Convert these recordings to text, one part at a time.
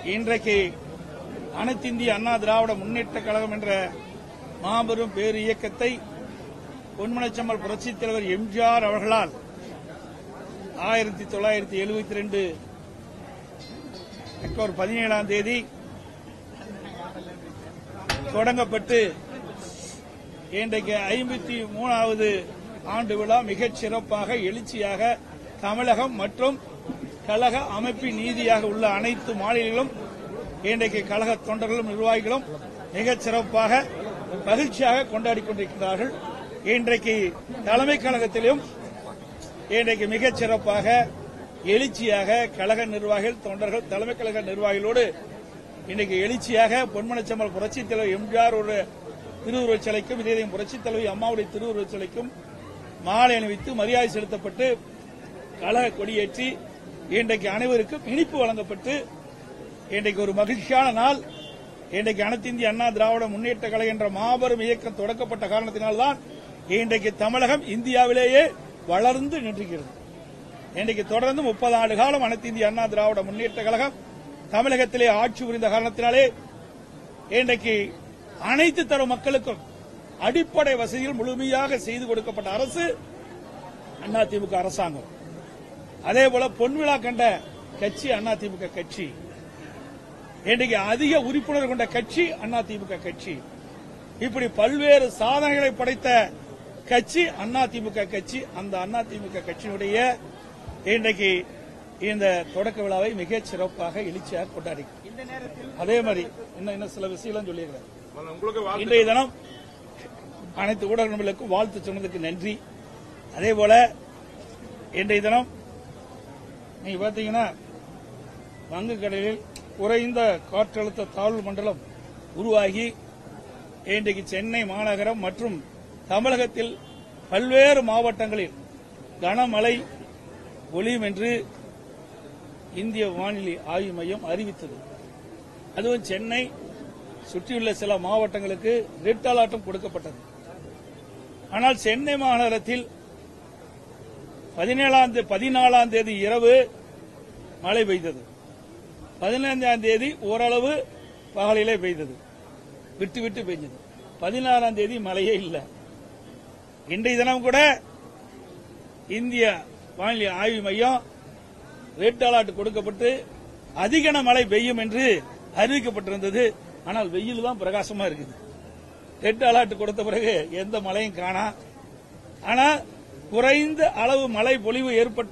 இன்றைக்கு அனைத்து இந்திய அண்ணா திராவிட முன்னேற்ற கழகம் என்ற மாபெரும் பேர் இயக்கத்தை பொன்மனச்சம்மல் புரட்சித் தலைவர் எம்ஜிஆர் அவர்களால் ஆயிரத்தி தொள்ளாயிரத்தி எழுபத்தி ரெண்டு அக்டோபர் பதினேழாம் தேதி தொடங்கப்பட்டு இன்றைக்கு ஐம்பத்தி மூணாவது ஆண்டு விழா மிகச் சிறப்பாக எழுச்சியாக தமிழகம் மற்றும் கழக அமைப்பின் நீதியாக உள்ள அனைத்து மாநிலங்களும் இன்றைக்கு கழக தொண்டர்களும் நிர்வாகிகளும் மிகச் சிறப்பாக மகிழ்ச்சியாக கொண்டாடி கொண்டிருக்கிறார்கள் இன்றைக்கு தலைமை கழகத்திலும் இன்றைக்கு மிகச் சிறப்பாக எழுச்சியாக கழக நிர்வாகிகள் தொண்டர்கள் தலைமை கழக நிர்வாகிகளோடு இன்றைக்கு எழுச்சியாக பொன்மனச்சம்மல் புரட்சித் தலைவர் எம்ஜிஆர் ஒரு திருவுருவச் சிலைக்கும் இதே புரட்சித் தலைவி அம்மாவுடைய திருவுருவச் சிலைக்கும் மாலை அணிவித்து மரியாதை செலுத்தப்பட்டு கழக கொடியேற்றி இன்றைக்கு அனைவருக்கும் இனிப்பு வழங்கப்பட்டு இன்றைக்கு ஒரு மகிழ்ச்சியான நாள் இன்றைக்கு அனைத்து இந்திய அண்ணா திராவிட முன்னேற்ற கழகம் என்ற மாபெரும் இயக்கம் தொடக்கப்பட்ட காரணத்தினால்தான் இன்றைக்கு தமிழகம் இந்தியாவிலேயே வளர்ந்து நின்றுகிறது இன்றைக்கு தொடர்ந்து முப்பது ஆண்டு காலம் அனைத்து இந்திய அண்ணா திராவிட முன்னேற்ற கழகம் தமிழகத்திலே ஆட்சி புரிந்த காரணத்தினாலே இன்றைக்கு அனைத்து தர மக்களுக்கும் அடிப்படை வசதிகள் முழுமையாக செய்து கொடுக்கப்பட்ட அரசு அதிமுக அரசாங்கம் அதே போல பொன்விழா கண்ட கட்சி அதிமுக கட்சி இன்றைக்கு அதிக உறுப்பினர் கொண்ட கட்சி அதிமுக கட்சி இப்படி பல்வேறு சாதனைகளை படைத்த கட்சி அதிமுக கட்சி அந்த அதிமுக கட்சியினுடைய இன்றைக்கு இந்த தொடக்க விழாவை மிகச் சிறப்பாக எழுச்சியாக கொண்டாடி இந்த நேரத்தில் அதே மாதிரி இன்னும் இன்னும் சில விஷயம் சொல்லியிருக்கிறேன் உங்களுக்கு வாழ்த்து இன்றைய தினம் அனைத்து ஊடக நண்பர்களுக்கும் வாழ்த்து சொன்னதுக்கு நன்றி அதே போல இன்றைய தினம் நீங்க பாத்தீங்கன்னா வங்கக்கடலில் குறைந்த காற்றழுத்த தாழ்வு மண்டலம் உருவாகி இன்றைக்கு சென்னை மாநகரம் மற்றும் தமிழகத்தில் பல்வேறு மாவட்டங்களில் கனமழை பொழியும் என்று இந்திய வானிலை ஆய்வு மையம் அறிவித்தது அதுவும் சென்னை சுற்றியுள்ள சில மாவட்டங்களுக்கு ரெட் அலர்ட்டும் கொடுக்கப்பட்டது ஆனால் சென்னை மாநகரத்தில் பதினேழாம் தே- பதினாலாம் தேதி இரவு மழை பெய்தது பதினைந்தாம் தேதி ஓரளவு பகலிலே பெய்தது விட்டு விட்டு பெய்ஞ்சது பதினாறாம் தேதி மழையே இல்லை இன்றைய தினம் கூட இந்திய வானிலை ஆய்வு மையம் ரெட் அலர்ட் கொடுக்கப்பட்டு அதிகன மழை பெய்யும் என்று அறிவிக்கப்பட்டிருந்தது ஆனால் வெயில் தான் பிரகாசமா இருக்குது ரெட் அலர்ட் கொடுத்த பிறகு எந்த மழையும் காணா ஆனா குறைந்த அளவு மழை பொழிவு ஏற்பட்ட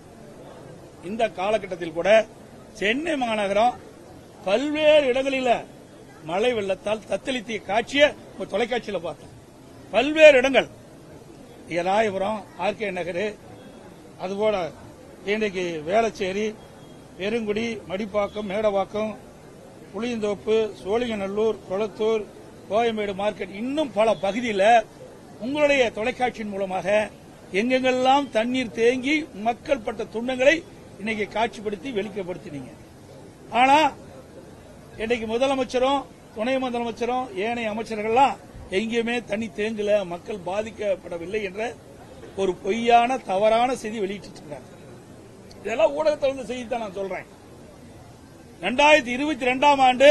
இந்த காலகட்டத்தில் கூட சென்னை மாநகரம் பல்வேறு இடங்களில மழை வெள்ளத்தால் தத்தளித்திய காட்சியை ஒரு தொலைக்காட்சியில பார்த்தோம் பல்வேறு இடங்கள் இங்க ராயபுரம் ஆர்கே நகர் அதுபோல இன்றைக்கு வேளச்சேரி பெருங்குடி மடிப்பாக்கம் மேடவாக்கம் புளியந்தோப்பு சோழிங்கநல்லூர் கொளத்தூர் கோயம்பேடு மார்க்கெட் இன்னும் பல பகுதியில் உங்களுடைய தொலைக்காட்சியின் மூலமாக எங்கெங்கெல்லாம் தண்ணீர் தேங்கி மக்கள் பட்ட துன்பங்களை இன்னைக்கு காட்சிப்படுத்தி வெளிக்கப்படுத்தினீங்க ஆனா இன்னைக்கு முதலமைச்சரும் துணை முதலமைச்சரும் ஏனைய அமைச்சர்கள்லாம் எங்கேயுமே தண்ணி தேங்கல மக்கள் பாதிக்கப்படவில்லை என்ற ஒரு பொய்யான தவறான செய்தி வெளியிட்டு இருக்காங்க இதெல்லாம் ஊடகத்தில் வந்து செய்தி தான் நான் சொல்றேன் ரெண்டாயிரத்தி இருபத்தி ரெண்டாம் ஆண்டு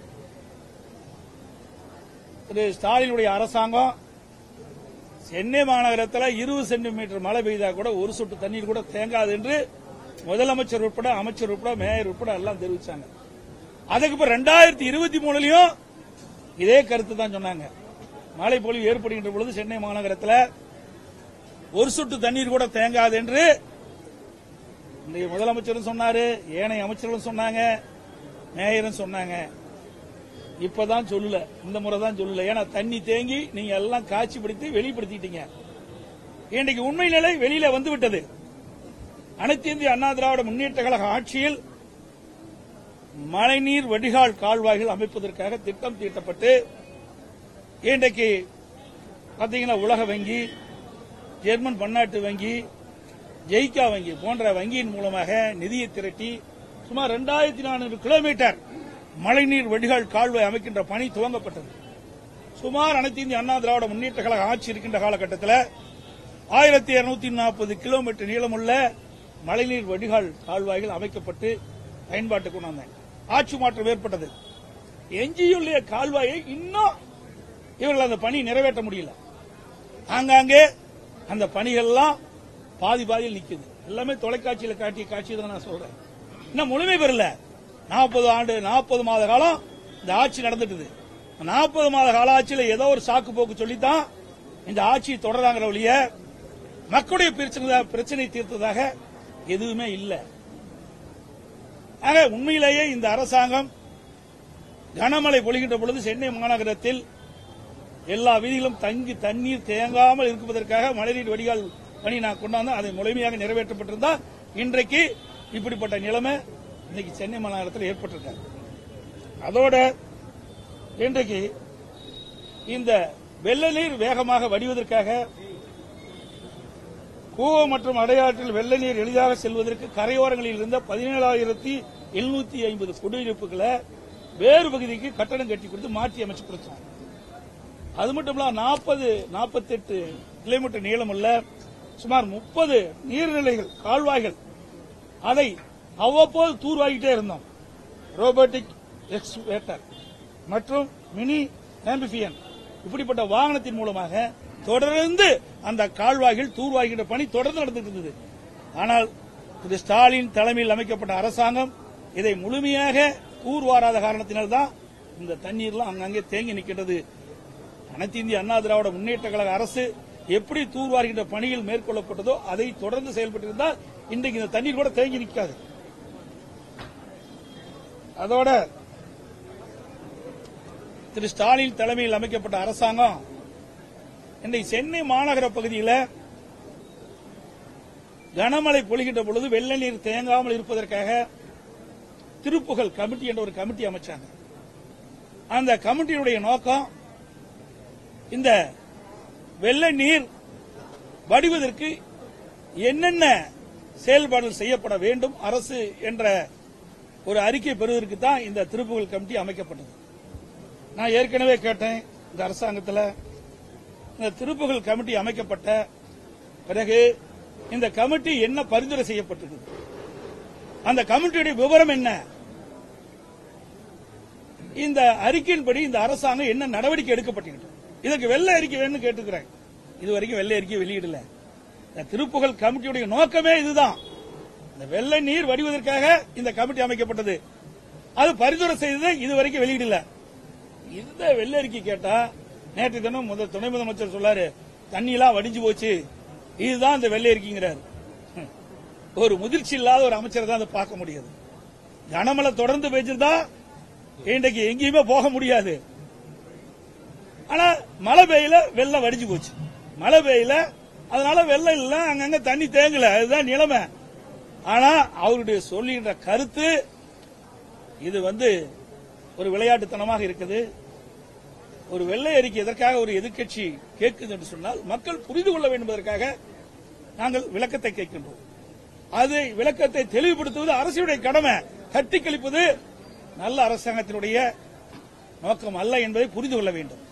திரு ஸ்டாலினுடைய அரசாங்கம் சென்னை மாநகரத்தில் இருபது சென்டிமீட்டர் மழை பெய்தா கூட ஒரு சொட்டு தண்ணீர் கூட தேங்காது என்று முதலமைச்சர் உட்பட அமைச்சர் உட்பட மேயர் உட்பட எல்லாம் தெரிவிச்சாங்க அதுக்கு இப்ப ரெண்டாயிரத்தி இருபத்தி மூணுலயும் இதே கருத்து தான் சொன்னாங்க மழை பொழிவு ஏற்படுகின்ற பொழுது சென்னை மாநகரத்தில் ஒரு சொட்டு தண்ணீர் கூட தேங்காது என்று இன்றைய முதலமைச்சரும் சொன்னாரு ஏனைய அமைச்சர்களும் சொன்னாங்க மேயரும் சொன்னாங்க இப்பதான் சொல்லல இந்த முறை தான் சொல்லல ஏன்னா தண்ணி தேங்கி நீங்க எல்லாம் காட்சிப்படுத்தி வெளிப்படுத்திட்டீங்க இன்றைக்கு உண்மை நிலை வெளியில வந்து விட்டது அனைத்து இந்திய அண்ணா திராவிட முன்னேற்ற கழக ஆட்சியில் மழைநீர் வடிகால் கால்வாய்கள் அமைப்பதற்காக திட்டம் தீட்டப்பட்டு இன்றைக்கு பாத்தீங்கன்னா உலக வங்கி ஜெர்மன் பன்னாட்டு வங்கி ஜெய்கா வங்கி போன்ற வங்கியின் மூலமாக நிதியை திரட்டி சுமார் இரண்டாயிரத்தி நானூறு கிலோமீட்டர் மழைநீர் வடிகால் கால்வாய் அமைக்கின்ற பணி துவங்கப்பட்டது சுமார் அனைத்து இந்திய அண்ணா திராவிட முன்னேற்ற கழக ஆட்சி இருக்கின்ற காலகட்டத்தில் ஆயிரத்தி இருநூத்தி நாற்பது கிலோமீட்டர் நீளமுள்ள மழைநீர் வடிகால் கால்வாய்கள் அமைக்கப்பட்டு பயன்பாட்டுக்கு கொண்டு வந்தேன் ஆட்சி மாற்றம் ஏற்பட்டது எஞ்சியுள்ள கால்வாயை இன்னும் இவர்கள் அந்த பணி நிறைவேற்ற முடியல ஆங்காங்கே அந்த பணிகள்லாம் பாதி பாதியில் நிக்குது எல்லாமே தொலைக்காட்சியில காட்டிய காட்சி தான் நான் சொல்றேன் இன்னும் முழுமை பெறல நாற்பது ஆண்டு நாற்பது மாத காலம் இந்த ஆட்சி நடந்துட்டுது நாற்பது மாத கால ஆட்சியில ஏதோ ஒரு சாக்கு போக்கு சொல்லித்தான் இந்த ஆட்சி தொடராங்கிற ஒழிய மக்களுடைய பிரச்சனை பிரச்சனை தீர்த்ததாக எதுவுமே இல்லை ஆக உண்மையிலேயே இந்த அரசாங்கம் கனமழை பொழிகின்ற பொழுது சென்னை மாநகரத்தில் எல்லா வீதிகளும் தங்கி தண்ணீர் தேங்காமல் இருப்பதற்காக மழைநீர் வடிகால் பணி நான் கொண்டாந்து அதை முழுமையாக நிறைவேற்றப்பட்டிருந்தா இன்றைக்கு இப்படிப்பட்ட நிலைமை இன்னைக்கு சென்னை மாநகரத்தில் ஏற்பட்டிருக்காங்க அதோட இன்றைக்கு இந்த வெள்ள நீர் வேகமாக வடிவதற்காக கூவம் மற்றும் அடையாற்றில் வெள்ள நீர் எளிதாக செல்வதற்கு கரையோரங்களில் இருந்த பதினேழாயிரத்தி எழுநூத்தி ஐம்பது குடியிருப்புகளை வேறு பகுதிக்கு கட்டடம் கட்டி கொடுத்து மாற்றி அமைச்சு கொடுத்தோம் அது மட்டும் இல்லாம நாற்பது நாற்பத்தெட்டு கிலோமீட்டர் நீளமுள்ள சுமார் முப்பது நீர்நிலைகள் கால்வாய்கள் அதை அவ்வப்போது தூர்வாகிட்டே இருந்தோம் ரோபோட்டிக் எக்ஸ்வேட்டர் மற்றும் மினி ஆம்பிபியன் இப்படிப்பட்ட வாகனத்தின் மூலமாக தொடர்ந்து அந்த கால்வாய்கள் தூர்வாகின்ற பணி தொடர்ந்து நடந்துட்டு இருந்தது ஆனால் திரு ஸ்டாலின் தலைமையில் அமைக்கப்பட்ட அரசாங்கம் இதை முழுமையாக தூர்வாராத காரணத்தினால்தான் இந்த தண்ணீர்லாம் அங்கங்கே தேங்கி நிற்கின்றது அனைத்து இந்திய அண்ணா திராவிட முன்னேற்ற கழக அரசு எப்படி தூர்வாருகின்ற பணிகள் மேற்கொள்ளப்பட்டதோ அதை தொடர்ந்து செயல்பட்டிருந்தால் இன்றைக்கு இந்த தண்ணீர் கூட தேங்கி நிற்காது அதோட திரு ஸ்டாலின் தலைமையில் அமைக்கப்பட்ட அரசாங்கம் இன்றைக்கு சென்னை மாநகர பகுதியில் கனமழை பொழிகின்ற பொழுது வெள்ள நீர் தேங்காமல் இருப்பதற்காக திருப்புகழ் கமிட்டி என்ற ஒரு கமிட்டி அமைச்சாங்க அந்த கமிட்டியினுடைய நோக்கம் இந்த வெள்ள நீர் வடிவதற்கு என்னென்ன செயல்பாடுகள் செய்யப்பட வேண்டும் அரசு என்ற ஒரு அறிக்கை பெறுவதற்கு தான் இந்த திருப்புகழ் கமிட்டி அமைக்கப்பட்டது நான் ஏற்கனவே கேட்டேன் இந்த அரசாங்கத்தில் இந்த திருப்புகழ் கமிட்டி அமைக்கப்பட்ட பிறகு இந்த கமிட்டி என்ன பரிந்துரை செய்யப்பட்டிருக்கு அந்த கமிட்டியுடைய விவரம் என்ன இந்த அறிக்கையின்படி இந்த அரசாங்கம் என்ன நடவடிக்கை எடுக்கப்பட்டிருக்கு இதற்கு வெள்ளை அறிக்கை வேணும்னு கேட்டுக்கிறேன் இது வரைக்கும் வெள்ளை அறிக்கை வெளியிடல இந்த திருப்புகழ் கமிட்டியுடைய நோக்கமே இதுதான் இந்த வெள்ளை நீர் வடிவதற்காக இந்த கமிட்டி அமைக்கப்பட்டது அது பரிந்துரை செய்தது இதுவரைக்கும் வெளியிடல இந்த வெள்ளை அறிக்கை கேட்டா நேற்று தினம் முதல் துணை முதலமைச்சர் சொல்லாரு தண்ணியெல்லாம் வடிஞ்சு போச்சு இதுதான் இந்த வெள்ளை அறிக்கைங்கிறாரு ஹம். ஒரு முதிர்ச்சி இல்லாத ஒரு அமைச்சரை தான் அதை பார்க்க முடியாது கனமழை தொடர்ந்து பெய்ஞ்சிருந்தா இன்றைக்கு எங்கேயுமே போக முடியாது ஆனா மழை பெய்யல வெள்ளம் வடிஞ்சு போச்சு மழை பெய்யல அதனால வெள்ளம் இல்ல அங்கங்க தண்ணி தேங்கல அதுதான் நிலைமை ஆனா அவருடைய சொல்லுகின்ற கருத்து இது வந்து ஒரு விளையாட்டுத்தனமாக இருக்குது ஒரு வெள்ளை அறிக்கை எதற்காக ஒரு எதிர்க்கட்சி கேட்குது என்று சொன்னால் மக்கள் புரிந்து கொள்ள வேண்டும் என்பதற்காக நாங்கள் விளக்கத்தை கேட்கின்றோம் அது விளக்கத்தை தெளிவுபடுத்துவது அரசுடைய கடமை தட்டி கழிப்பது நல்ல அரசாங்கத்தினுடைய நோக்கம் அல்ல என்பதை புரிந்து கொள்ள வேண்டும்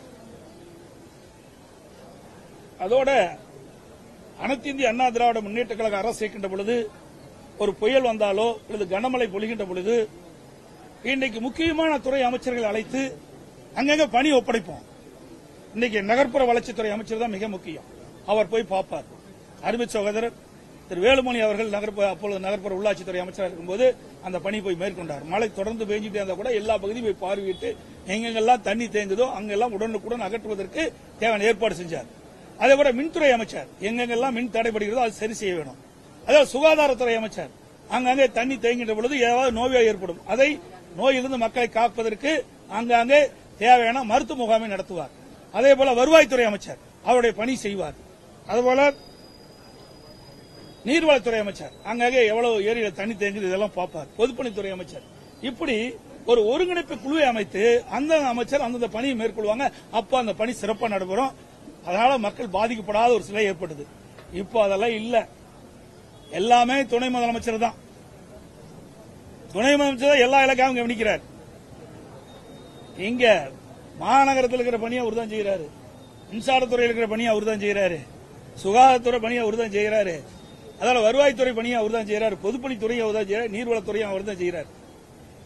அதோட அனைத்து இந்திய அண்ணா திராவிட முன்னேற்ற கழக அரசு இருக்கின்ற பொழுது ஒரு புயல் வந்தாலோ அல்லது கனமழை பொழிகின்ற பொழுது இன்னைக்கு முக்கியமான துறை அமைச்சர்கள் அழைத்து அங்கங்க பணி ஒப்படைப்போம் இன்னைக்கு நகர்ப்புற வளர்ச்சித்துறை அமைச்சர் தான் மிக முக்கியம் அவர் போய் பார்ப்பார் அருமை சகோதரர் திரு வேலுமணி அவர்கள் நகர்ப்புற அப்பொழுது நகர்ப்புற உள்ளாட்சித்துறை அமைச்சராக இருக்கும்போது அந்த பணி போய் மேற்கொண்டார் மழை தொடர்ந்து பெஞ்சிட்டே இருந்தா கூட எல்லா பகுதியும் போய் பார்வையிட்டு எங்கெங்கெல்லாம் தண்ணி தேங்குதோ அங்கெல்லாம் உடனுக்குடன் அகற்றுவதற்கு தேவையான ஏற்பாடு செஞ்சார் அதே போல மின்துறை அமைச்சர் எங்கெங்கெல்லாம் மின் தடைபடுகிறதோ அது சரி செய்ய வேணும் அதே சுகாதாரத்துறை அமைச்சர் அங்கங்கே தண்ணி தேங்கின்ற பொழுது ஏதாவது நோய் ஏற்படும் அதை நோயிலிருந்து மக்களை காப்பதற்கு அங்கங்கே தேவையான மருத்துவ முகாமை நடத்துவார் அதே போல வருவாய்த்துறை அமைச்சர் அவருடைய பணி செய்வார் அதுபோல நீர்வளத்துறை அமைச்சர் அங்கங்கே எவ்வளவு ஏரியில தண்ணி தேங்குது இதெல்லாம் பார்ப்பார் பொதுப்பணித்துறை அமைச்சர் இப்படி ஒரு ஒருங்கிணைப்பு குழுவை அமைத்து அந்த அமைச்சர் அந்தந்த பணியை மேற்கொள்வாங்க அப்ப அந்த பணி சிறப்பாக நடைபெறும் அதனால மக்கள் பாதிக்கப்படாத ஒரு சிலை ஏற்பட்டது இப்போ அதெல்லாம் இல்ல எல்லாமே துணை முதலமைச்சர் தான் துணை முதலமைச்சர் தான் எல்லா இலக்காவும் கவனிக்கிறார் இங்க மாநகரத்தில் இருக்கிற பணியை அவர் தான் செய்யறாரு மின்சாரத்துறையில் இருக்கிற பணியை அவர் தான் செய்யறாரு சுகாதாரத்துறை பணியை அவர் தான் செய்யறாரு அதனால வருவாய்த்துறை பணியை அவர் தான் செய்யறாரு பொதுப்பணித்துறையும் அவர் தான் செய்யறாரு நீர்வளத்துறையும் அவர் தான் செய்யறாரு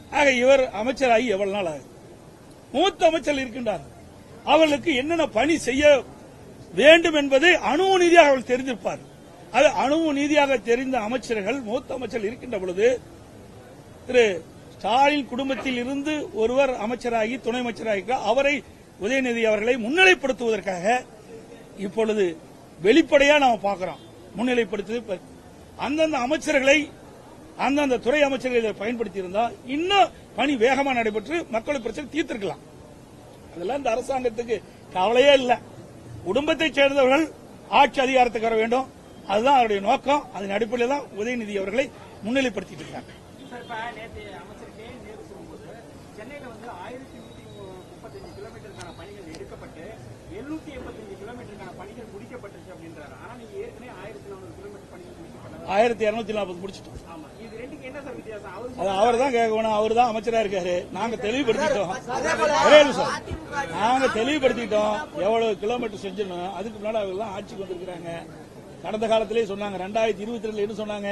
ஆக இவர் அமைச்சராகி எவ்வளவு நாள் ஆகுது மூத்த அமைச்சர் இருக்கின்றார் அவர்களுக்கு என்னென்ன பணி செய்ய வேண்டும் என்பதை அணு நீதியாக அவர்கள் தெரிந்திருப்பார் அது அணு நீதியாக தெரிந்த அமைச்சர்கள் மூத்த அமைச்சர் இருக்கின்ற பொழுது திரு ஸ்டாலின் குடும்பத்தில் இருந்து ஒருவர் அமைச்சராகி துணை அமைச்சராகி அவரை உதயநிதி அவர்களை முன்னிலைப்படுத்துவதற்காக இப்பொழுது வெளிப்படையா நாம பார்க்கிறோம் முன்னிலைப்படுத்துவது இப்ப அந்தந்த அமைச்சர்களை அந்தந்த துறை அமைச்சர்கள் இதை பயன்படுத்தி இருந்தா இன்னும் பணி வேகமா நடைபெற்று மக்களுடைய பிரச்சனை தீர்த்திருக்கலாம் அதெல்லாம் இந்த அரசாங்கத்துக்கு கவலையே இல்ல குடும்பத்தைச் சேர்ந்தவர்கள் ஆட்சி அதிகாரத்துக்கு வர வேண்டும் அதுதான் அவருடைய நோக்கம் அதன் அடிப்படையில் தான் உதயநிதி அவர்களை முன்னிலைப்படுத்திட்டு இருக்காங்க சார் இப்ப நேற்று அமைச்சர் கே என். நேரு சொல்லும்போது சென்னையில வந்து ஆயிரத்தி நூத்தி முப்பத்தஞ்சு கிலோமீட்டருக்கான பணிகள் எடுக்கப்பட்டு எழுநூத்தி எண்பத்தஞ்சு கிலோமீட்டருக்கான பணிகள் முடிக்கப்பட்டுச்சு அப்படின்றாரு ஆனா நீங்க ஏற்கனவே ஆயிரத்தி நானூறு கிலோமீட்டர் பணிகள் முடிக்கப்பட்டதா ஆயிரத்தி இருநூத்தி நாற்பது முடிச்சிட்டோம் ஆமா இது ரெண்டுக்கு என்ன சார் வித்தியாசம் அவரு அது அவர் தான் கேட்கணும் அவர் தான் அமைச்சரா இருக்காரு நாங்க தெளிவுபடுத்திட்டோம் ஒரே நிமிஷம் நாங்க தெளிவுபடுத்திட்டோம் எவ்வளவு கிலோமீட்டர் செஞ்சிடணும் அதுக்கு முன்னாடி அவங்க எல்லாம் ஆட்சிக்கு வந்திருக்கிறாங்க கடந்த காலத்திலே சொன்னாங்க ரெண்டாயிரத்தி இருபத்தி ரெண்டுல என்ன சொன்னாங்க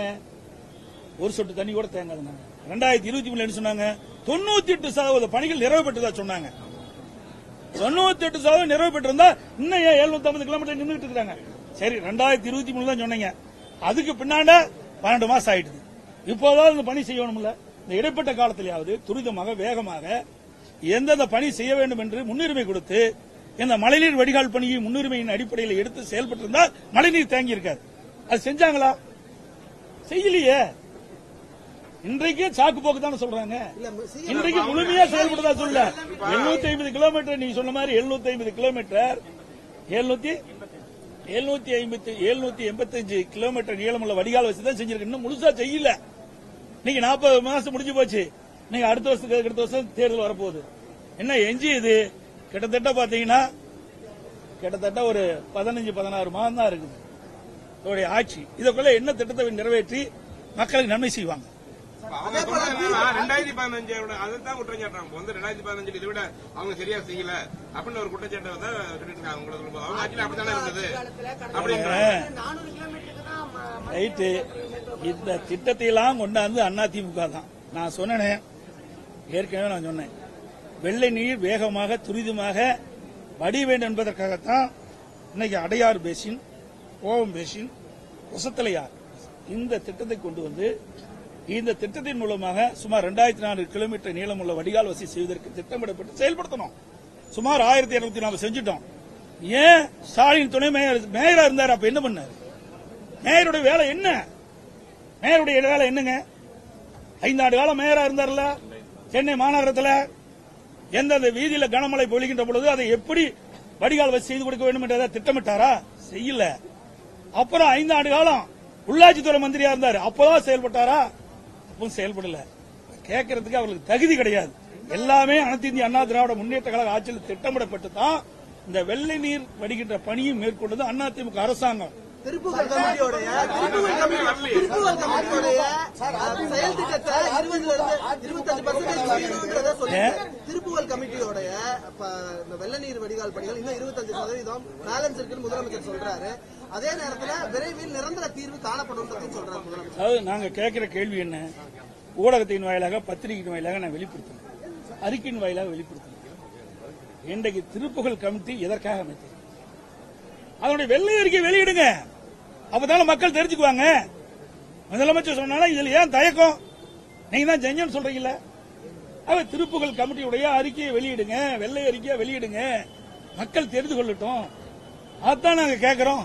ஒரு சொட்டு தண்ணி கூட தேங்காது ரெண்டாயிரத்தி இருபத்தி மூணுல என்ன சொன்னாங்க தொண்ணூத்தி எட்டு சதவீத பணிகள் நிறைவு பெற்றதா சொன்னாங்க தொண்ணூத்தி எட்டு சதவீதம் நிறைவு பெற்றிருந்தா இன்னும் ஏன் எழுநூத்தி ஐம்பது கிலோமீட்டர் நின்றுட்டு இருக்காங்க சரி ரெண்டாயிரத்தி இருபத்தி மூணு தான் சொன்னீங்க அதுக்கு பின்னாண்ட பன்னெண்டு மாசம் ஆயிடுது இப்போதாவது இந்த பணி செய்யணும்ல இந்த இடைப்பட்ட காலத்திலேயாவது துரிதமாக வேகமாக எந்தெந்த பணி செய்ய வேண்டும் என்று முன்னுரிமை கொடுத்து இந்த மழைநீர் வடிகால் பணியை முன்னுரிமையின் அடிப்படையில் எடுத்து செயல்பட்டிருந்தால் மழைநீர் தேங்கி இருக்காது அது செஞ்சாங்களா செய்யலையே இன்றைக்கு சாக்கு போக்கு தானே சொல்றாங்க இன்றைக்கு முழுமையா செயல்படுதா சொல்ல 750 ஐம்பது கிலோமீட்டர் நீங்க சொன்ன மாதிரி 750 ஐம்பது கிலோமீட்டர் எழுநூத்தி எழுநூத்தி ஐம்பத்தி எழுநூத்தி எண்பத்தஞ்சு கிலோமீட்டர் நீளமுள்ள வடிகால் வச்சு தான் செஞ்சிருக்கு இன்னும் முழுசா செய்யல நீங்க நாற்பது மாசம் முடிஞ்சு போச்சு நீங்க அடுத்த வருஷத்துக்கு அடுத்த வருஷம் தேர்தல் வரப்போகுது என்ன எஞ்சி இது கிட்டத்தட்ட பாத்தீங்கன்னா கிட்டத்தட்ட ஒரு பதினஞ்சு பதினாறு மாதம் தான் இருக்குது அவருடைய ஆட்சி இதுக்குள்ள என்ன திட்டத்தை நிறைவேற்றி மக்களுக்கு நன்மை செய்வாங்க அவங்க சொல்றது என்னன்னா, ரெண்டாயிரத்தி பதினஞ்சோட அதைத்தான் குற்றம் சாட்டுறாங்க இப்ப வந்து ரெண்டாயிரத்தி பதினஞ்சுல இதை விட அவங்க சரியா செய்யல அப்படின்னு ஒரு குற்றச்சாட்டை தான் சொல்லிட்டு இருக்காங்க உங்களை சொல்லும்போது அவங்க ஆட்சியில் அப்படித்தானே இருந்தது அப்படின்றாங்க நானூறு கிலோமீட்டருக்கு தான் ம- ரைட்டு இந்த திட்டத்தை எல்லாம் கொண்டாந்து அதிமுக தான் நான் சொன்னேனே ஏற்கனவே நான் சொன்னேன் வெள்ளை நீர் வேகமாக துரிதமாக வடி வேண்டும் என்பதற்காகத்தான் இன்னைக்கு அடையாறு பேசின் கோவம் பேசின் கொசத்தலையார் இந்த திட்டத்தை கொண்டு வந்து இந்த திட்டத்தின் மூலமாக சுமார் 2400 நானூறு கிலோமீட்டர் நீளமுள்ள வடிகால் வசதி செய்வதற்கு திட்டமிடப்பட்டு செயல்படுத்தணும் சுமார் ஆயிரத்தி இருநூத்தி நாம செஞ்சுட்டோம் ஏன் ஸ்டாலின் துணை மேயர் மேயரா இருந்தார் அப்ப என்ன பண்ணாரு மேயருடைய வேலை என்ன மேயருடைய வேலை என்னங்க ஐந்தாண்டு காலம் மேயரா இருந்தார்ல சென்னை மாநகரத்தில் எந்தெந்த வீதியில கனமழை பொழிகின்ற பொழுது அதை எப்படி வடிகால் வச்சு செய்து கொடுக்க வேண்டும் என்றதை திட்டமிட்டாரா செய்யல அப்புறம் ஐந்தாண்டு காலம் உள்ளாட்சித்துறை மந்திரியா இருந்தாரு அப்பதான் செயல்பட்டாரா அப்பவும் செயல்படல கேட்கறதுக்கு அவர்களுக்கு தகுதி கிடையாது எல்லாமே அனைத்து இந்திய அண்ணா திராவிட முன்னேற்ற கழக ஆட்சியில் திட்டமிடப்பட்டு தான் இந்த வெள்ளை நீர் வடிகின்ற பணியை மேற்கொண்டது அதிமுக அரசாங்கம் திருப்புகழ் கமிட்டியோடைய திருப்புகழ் கமிட்டி திருப்புகழ் கமிட்டியோடைய அஹ், செயல் திட்டத்தை இருபதுல இருந்து இருபத்தஞ்சு பர்சன்டேஜ் செய்யணும்ன்றத சொல்லி திருப்புகழ் கமிட்டியோடைய ப- இந்த வெள்ள நீர் வடிகால் பணிகள் இன்னும் இருபத்தஞ்சு சதவீதம் பேலன்ஸ் இருக்குன்னு முதலமைச்சர் சொல்றாரு அதே நேரத்துல விரைவில் நிரந்தர தீர்வு காணப்படும்ன்றதையும் சொல்றாரு முதலமைச்சர் அதாவது நாங்க கேட்கிற கேள்வி என்ன ஊடகத்தின் வாயிலாக பத்திரிகையின் வாயிலாக நான் வெளிப்படுத்தணும் அறிக்கையின் வாயிலாக வெளிப்படுத்தணும் இன்றைக்கு திருப்புகழ் கமிட்டி எதற்காக அமைத்தது அதனுடைய வெள்ளை அறிக்கை வெளியிடுங்க அப்பதானே மக்கள் தெரிஞ்சுக்குவாங்க முதலமைச்சர் சொன்னாலும் இதுல ஏன் தயக்கம் நீங்க தான் செஞ்சேன்னு சொல்றீங்கல்ல அவ திருப்புகழ் கமிட்டியுடைய அறிக்கையை வெளியிடுங்க வெள்ளை அறிக்கையை வெளியிடுங்க மக்கள் தெரிந்து கொள்ளட்டும் அதான் நாங்க கேட்கிறோம்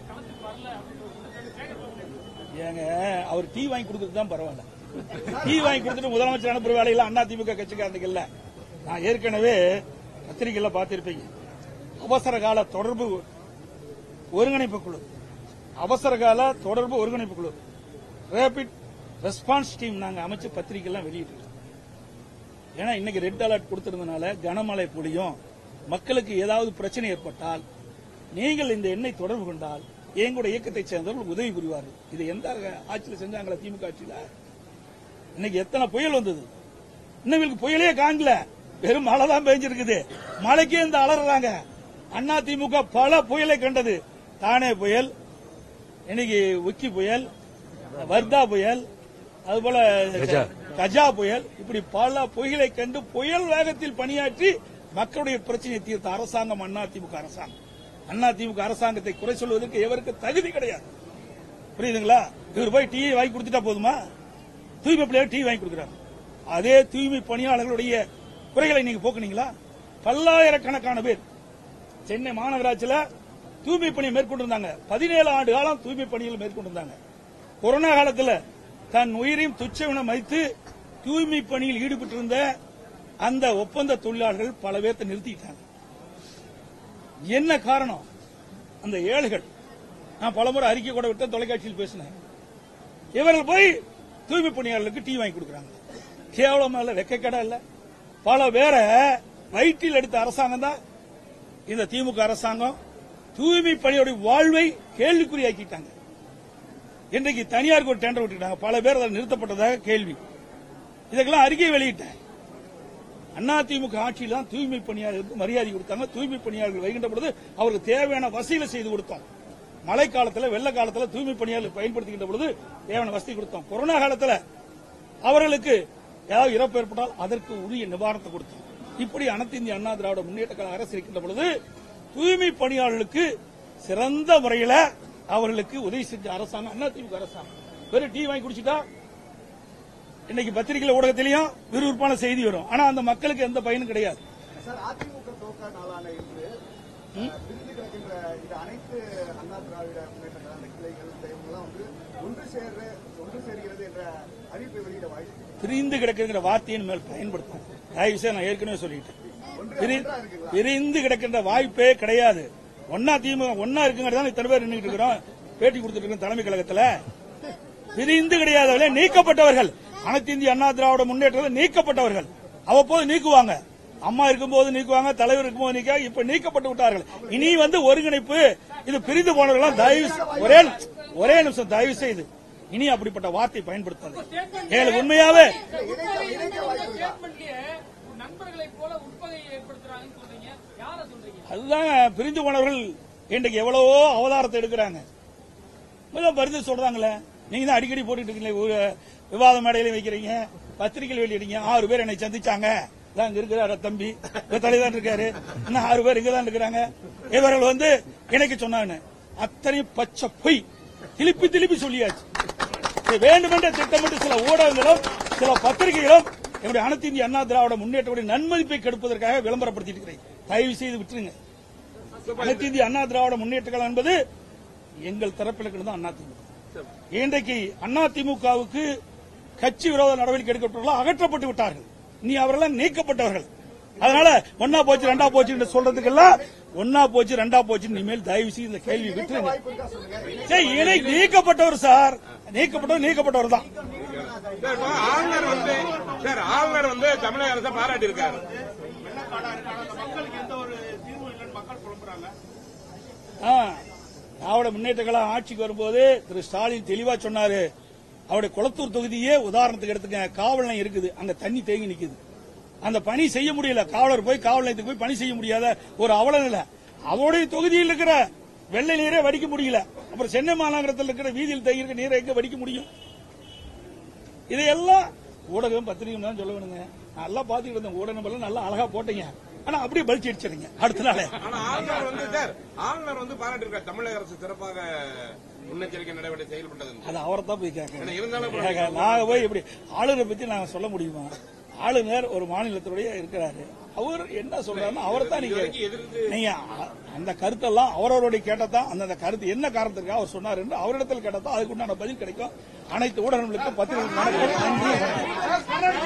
ஏங்க அவர் டீ வாங்கி கொடுக்கறது தான் பரவாயில்ல டீ வாங்கி கொடுத்துட்டு முதலமைச்சர் அனுப்புற வேலையில அண்ணா திமுக கட்சிக்காரனுக்கு இல்ல நான் ஏற்கனவே பத்திரிகையில பார்த்திருப்பீங்க அவசர கால தொடர்பு ஒருங்கிணைப்பு குழு அவசர கால தொடர்பு ஒருங்கிணைப்பு குழு ரேபிட் ரெஸ்பான்ஸ் டீம் நாங்க அமைச்சு பத்திரிகை எல்லாம் வெளியிட்டு ஏன்னா இன்னைக்கு ரெட் அலர்ட் கொடுத்திருந்தனால கனமழை பொழியும் மக்களுக்கு ஏதாவது பிரச்சனை ஏற்பட்டால் நீங்கள் இந்த எண்ணை தொடர்பு கொண்டால் எங்களுடைய இயக்கத்தைச் சேர்ந்தவர்கள் உதவி புரிவார்கள் இது எந்த ஆட்சியில் செஞ்சாங்களா திமுக ஆட்சியில இன்னைக்கு எத்தனை புயல் வந்தது இன்னும் இவங்களுக்கு புயலே காணல வெறும் மழை தான் பெஞ்சிருக்குது மழைக்கே இந்த அலறாங்க அண்ணா திமுக பல புயலை கண்டது தானே புயல் இன்னைக்கு உக்கி புயல் வர்தா புயல் அதுபோல கஜா புயல் இப்படி பல புயலை கண்டு புயல் வேகத்தில் பணியாற்றி மக்களுடைய பிரச்சனையை தீர்த்த அரசாங்கம் அதிமுக அரசாங்கம் அதிமுக அரசாங்கத்தை குறை சொல்வதற்கு எவருக்கு தகுதி கிடையாது புரியுதுங்களா இவர் போய் டீ வாங்கி கொடுத்துட்டா போதுமா தூய்மை பிள்ளையார் டீ வாங்கி கொடுக்குறாரு அதே தூய்மை பணியாளர்களுடைய குறைகளை நீங்க போக்குனீங்களா பல்லாயிரக்கணக்கான பேர் சென்னை மாநகராட்சியில தூய்மை பணியை மேற்கொண்டிருந்தாங்க பதினேழு ஆண்டு காலம் தூய்மை பணியில் மேற்கொண்டிருந்தாங்க கொரோனா காலத்துல தன் உயிரையும் துச்சமென மதித்து தூய்மை பணியில் ஈடுபட்டிருந்த அந்த ஒப்பந்த தொழிலாளர்கள் பல பேர்த்தை நிறுத்திட்டாங்க என்ன காரணம் அந்த ஏழைகள் நான் பலமுறை அறிக்கை கூட விட்டு தொலைக்காட்சியில் பேசினேன் இவர்கள் போய் தூய்மை பணியாளர்களுக்கு டீ வாங்கி கொடுக்குறாங்க கேவலமா இல்ல வெக்கக்கடா இல்ல பல பேரை வயிற்றில் எடுத்த அரசாங்கம் தான் இந்த திமுக அரசாங்கம் தூய்மை பணியோட வாழ்வை கேள்விக்குறியாக்கிட்டாங்க இன்றைக்கு தனியாருக்கு ஒரு டெண்டர் விட்டுட்டாங்க பல பேர் அதில் நிறுத்தப்பட்டதாக கேள்வி இதுக்கெல்லாம் அறிக்கை வெளியிட்டேன் அதிமுக ஆட்சியில் தான் தூய்மை பணியாளர்களுக்கு மரியாதை கொடுத்தாங்க தூய்மை பணியாளர்கள் வைகின்ற பொழுது அவருக்கு தேவையான வசதிகளை செய்து கொடுத்தோம் மழை காலத்துல வெள்ள காலத்துல தூய்மை பணியாளர்கள் பயன்படுத்துகின்ற பொழுது தேவையான வசதி கொடுத்தோம் கொரோனா காலத்துல அவர்களுக்கு ஏதாவது இறப்பு ஏற்பட்டால் அதற்கு உரிய நிவாரணத்தை கொடுத்தோம் இப்படி அனைத்து இந்திய அண்ணா திராவிட முன்னேற்ற கழக அரசு இருக்கின்ற பொழுது தூய்மை பணியாளர்களுக்கு சிறந்த முறையில அவர்களுக்கு உதவி செஞ்ச அரசாங்கம் அதிமுக அரசாங்கம் வெறும் டீ வாங்கி குடிச்சிட்டா இன்னைக்கு பத்திரிகை ஊடகத்திலையும் விறுவிறுப்பான செய்தி வரும் ஆனா அந்த மக்களுக்கு எந்த பயனும் கிடையாது சார் அதிமுக தோக்க நாளான இன்று விருது கிடக்கின்ற இந்த அனைத்து அண்ணா திராவிட முன்னேற்ற கழக அந்த கிளைகள் இவங்கெல்லாம் வந்து ஒன்று சேர ஒன்று சேர்கிறது என்ற அறிவிப்பை வெளியிட வாய்ப்பு பிரிந்து கிடக்கிற வார்த்தையின் மேல் பயன்படுத்தும் தயவு செய்து நான் ஏற்கனவே சொல்லிட்டேன் பிரி- பிரிந்து கிடக்கின்ற வாய்ப்பே கிடையாது ஒன்னா திமுக ஒன்னா இருக்குங்கிறது தான் இத்தனை பேர் நின்றுட்டு இருக்கிறோம் பேட்டி கொடுத்துட்டு இருக்கோம் தலைமை கழகத்துல பிரிந்து கிடையாதவர்களே நீக்கப்பட்டவர்கள் அனைத்து இந்திய அண்ணா திராவிட முன்னேற்றத்தில் நீக்கப்பட்டவர்கள் அவ்வப்போது நீக்குவாங்க அம்மா இருக்கும்போது நீக்குவாங்க தலைவர் இருக்கும்போது நீக்க இப்ப நீக்கப்பட்டு விட்டார்கள் இனி வந்து ஒருங்கிணைப்பு இது பிரிந்து போனவர்கள் தயவு ஒரே ஒரே நிமிஷம் தயவு செய்து இனி அப்படிப்பட்ட வார்த்தை பயன்படுத்தாது எங்களுக்கு உண்மையாவே ஸ்டேட்மெண்ட்லயே நண்பர்களை போல உட்பகை ஏற்படுத்துறாங்கன்னு சொல்றீங்க யார சொல்றீங்க அதுதான் பிரிந்து போனவர்கள் இன்றைக்கு எவ்வளவோ அவதாரத்தை எடுக்கிறாங்க முதல்ல பரிந்து சொல்றாங்களே நீங்க தான் அடிக்கடி போட்டுட்டு இருக்கீங்களே ஒரு விவாத மேடையில வைக்கிறீங்க பத்திரிகையில் வெளியிடுங்க ஆறு பேர் என்னை சந்திச்சாங்க இதான் இங்க இருக்கிறாரு தம்பி இவர் தலைதான் இருக்காரு இன்னும் ஆறு பேர் இங்க தான் இருக்கிறாங்க இவர்கள் வந்து இணைக்க சொன்னாங்க அத்தனையும் பச்சை பொய் திருப்பி திருப்பி சொல்லியாச்சு இது வேண்டுமென்ற திட்டமிட்டு சில ஊடகங்களும் சில பத்திரிகைகளும் என்னுடைய அனைத்து இந்திய அண்ணா திராவிட முன்னேற்றக்கூடிய நன்மதிப்பை கெடுப்பதற்காக விளம்பரப்படுத்திட்டு இருக்கிறேன் தயவு செய்து விட்டுருங்க அனைத்து இந்திய அண்ணா திராவிட முன்னேற்ற கழகம் என்பது எங்கள் தரப்பில் இருக்கிறது தான் அதிமுக இன்றைக்கு அதிமுகவுக்கு கட்சி விரோத நடவடிக்கை எடுக்கப்பட்டவர்கள் அகற்றப்பட்டு விட்டார்கள் நீ அவரெல்லாம் நீக்கப்பட்டவர்கள் அதனால ஒன்னா போச்சு ரெண்டா போச்சு சொல்றதுக்கெல்லாம் ஒன்னா போச்சு ரெண்டா போச்சு இனிமேல் தயவு செய்து இந்த கேள்வி விட்டுருங்க சரி, இணை நீக்கப்பட்டவர் சார் நீக்கப்பட்டவர் நீக்கப்பட்டவர் தான் சார் இப்போ ஆளுநர் வந்து சார் ஆளுநர் வந்து தமிழக அரசை பாராட்டி இருக்காரு ஆ, திராவிட முன்னேற்ற கழகம் ஆட்சிக்கு வரும்போது திரு ஸ்டாலின் தெளிவா சொன்னாரு அவருடைய குளத்தூர் தொகுதியே உதாரணத்துக்கு எடுத்துக்க காவல் நிலையம் இருக்குது அங்க தண்ணி தேங்கி நிக்குது அந்த பணி செய்ய முடியல காவலர் போய் காவல் நிலையத்துக்கு போய் பணி செய்ய முடியாத ஒரு அவல நிலை அவருடைய தொகுதியில் இருக்கிற வெள்ளை நீரே வடிக்க முடியல அப்புறம் சென்னை மாநகரத்தில் இருக்கிற வீதியில் தேங்கி இருக்கிற நீரை எங்க வடிக்க முடியும் இதையெல்லாம் ஊடகம் பத்திரிகை தான் சொல்ல வேணுங்க நல்லா பாத்துக்கிட்டு இருந்தேன் ஊடகம் எல்லாம் நல்லா அழகா போட்டீங்க ஆனா அப்படியே பலிச்சு அடிச்சிருங்க அடுத்த நாளே ஆனா ஆளுநர் வந்து சார் ஆளுநர் வந்து பாராட்டி இருக்காரு தமிழக அரசு சிறப்பாக முன்னெச்சரிக்கை நடவடிக்கை செயல்பட்டது அது அவரை தான் போய் கேட்கணும் ஏன்னா இருந்தாலும் இப்ப கேட்க- நாங்க போய் இப்படி ஆளுநரை பத்தி நாங்க சொல்ல முடியுமா ஆளுநர் ஒரு மாநிலத்துடைய இருக்கிறாரு அவர் என்ன சொல்றாருன்னா அவரை தான் நீங்க இதுவரைக்கும் எதிர்த்து நீங்க அ- அந்த கருத்தெல்லாம் அவரவருடைய கேட்டதான் அந்தந்த கருத்து என்ன காரணத்திற்காக அவர் சொன்னார் என்று அவரிடத்தில் கேட்டதான் அதுக்கு உண்டான பதில் கிடைக்கும் அனைத்து ஊடகங்களுக்கும் பத்திரிகைகளுக்கும் வணக்கம். நன்றி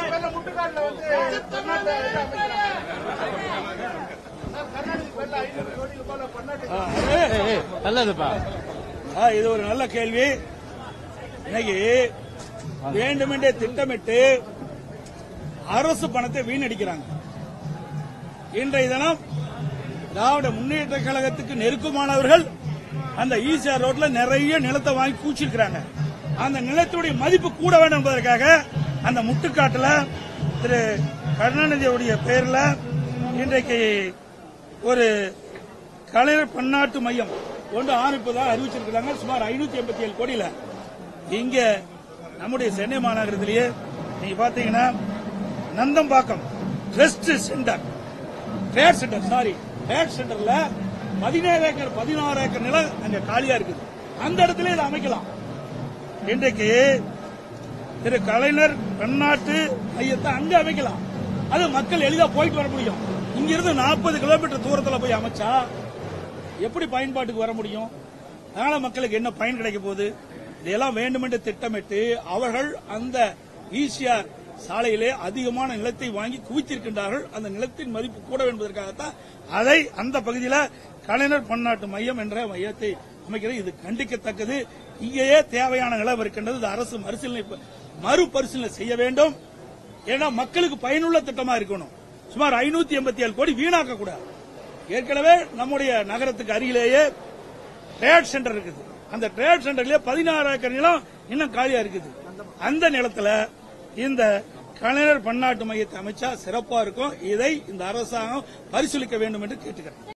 நல்லதுப்பா ஆ, இது ஒரு நல்ல கேள்வி இன்னைக்கு வேண்டுமென்றே திட்டமிட்டு அரசு பணத்தை வீணடிக்கிறாங்க இன்றைய தினம் திராவிட முன்னேற்ற கழகத்துக்கு நெருக்கமானவர்கள் அந்த ஈசிஆர் ரோட்ல நிறைய நிலத்தை வாங்கி கூச்சிருக்கிறாங்க அந்த நிலத்துடைய மதிப்பு கூட வேண்டும் என்பதற்காக அந்த முட்டுக்காட்டுல திரு கருணாநிதியுடைய பெயர்ல இன்றைக்கு ஒரு கலைஞர் பன்னாட்டு மையம் ஒன்று ஆரம்பிப்பதாக அறிவிச்சிருக்கிறாங்க சுமார் ஐநூத்தி எண்பத்தி ஏழு கோடியில இங்க நம்முடைய சென்னை மாநகரத்திலேயே நீங்க பாத்தீங்கன்னா Nandambakkam rest centre trade centre sorry trade சென்டர்ல பதினேழு ஏக்கர் பதினாறு ஏக்கர் நிலம் அங்க காலியா இருக்குது அந்த இடத்துல இதை அமைக்கலாம் இன்றைக்கு திரு கலைஞர் பன்னாட்டு மையத்தை அங்க அமைக்கலாம் அது மக்கள் எளிதா போயிட்டு வர முடியும் இங்கிருந்து நாற்பது கிலோமீட்டர் தூரத்துல போய் அமைச்சா எப்படி பயன்பாட்டுக்கு வர முடியும் அதனால மக்களுக்கு என்ன பயன் கிடைக்க போகுது இதெல்லாம் வேண்டுமென்று திட்டமிட்டு அவர்கள் அந்த ஈசிஆர் சாலையிலே அதிகமான நிலத்தை வாங்கி குவித்திருக்கின்றார்கள் அந்த நிலத்தின் மதிப்பு கூட என்பதற்காகத்தான் அதை அந்த பகுதியில கலைஞர் பன்னாட்டு மையம் என்ற மையத்தை அமைக்கிறது இது கண்டிக்கத்தக்கது இங்கேயே தேவையான நிலம் இருக்கின்றது இது அரசு மறுசீலனை மறுபரிசீலனை செய்ய வேண்டும் ஏன்னா மக்களுக்கு பயனுள்ள திட்டமா இருக்கணும் சுமார் ஐநூத்தி எண்பத்தி ஏழு கோடி வீணாக்க கூடாது ஏற்கனவே நம்முடைய நகரத்துக்கு அருகிலேயே ட்ரேட் சென்டர் இருக்குது அந்த ட்ரேட் சென்டர்லயே பதினாறு ஏக்கர் நிலம் இன்னும் காலியா இருக்குது அந்த நிலத்துல இந்த கலைஞர் பன்னாட்டு மையத்தை அமைச்சா சிறப்பா இருக்கும் இதை இந்த அரசாங்கம் பரிசீலிக்க வேண்டும் என்று கேட்டுக்கிறேன்